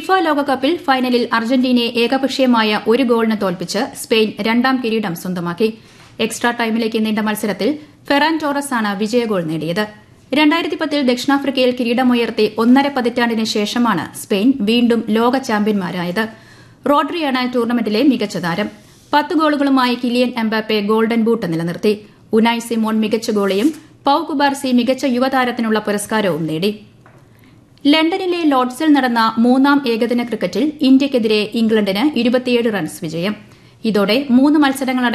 FIFA ലോകകപ്പിൽ ഫൈനലിൽ അർജന്റീനയെ ഏകപക്ഷീയമായ ഒരു ഗോളിന് തോൽപ്പിച്ച് സ്പെയിൻ രണ്ടാം കിരീടം സ്വന്തമാക്കി എക്സ്ട്രാ ടൈമിലേക്ക് നീണ്ട മത്സരത്തിൽ ഫെറാൻ ടോറസ് ആണ് വിജയഗോൾ നേടിയത് രണ്ടായിരത്തി പത്തിൽ ദക്ഷിണാഫ്രിക്കയിൽ കിരീടമുയർത്തി ഒന്നര പതിറ്റാണ്ടിന് ശേഷമാണ് സ്പെയിൻ വീണ്ടും ലോക ചാമ്പ്യന്മാരായത് റോഡ്രിയാണ് ടൂർണമെന്റിലെ മികച്ച താരം പത്ത് ഗോളുകളുമായി കിലിയൻ എംബാപ്പെ ഗോൾഡൻ ബൂട്ട് നിലനിർത്തി ഉനായ് സിമോൺ മികച്ച ഗോളിയും പൌ കുബാർസി മികച്ച യുവതാരത്തിനുള്ള പുരസ്കാരവും നേടി ലണ്ടനിലെ ലോർഡ്സിൽ നടന്ന മൂന്നാം ഏകദിന ക്രിക്കറ്റിൽ ഇന്ത്യയ്ക്കെതിരെ ഇംഗ്ലണ്ടിന് ഇരുപത്തിയേഴ് റൺസ് വിജയം ഇതോടെ മൂന്ന് മത്സരങ്ങളടങ്ങിയ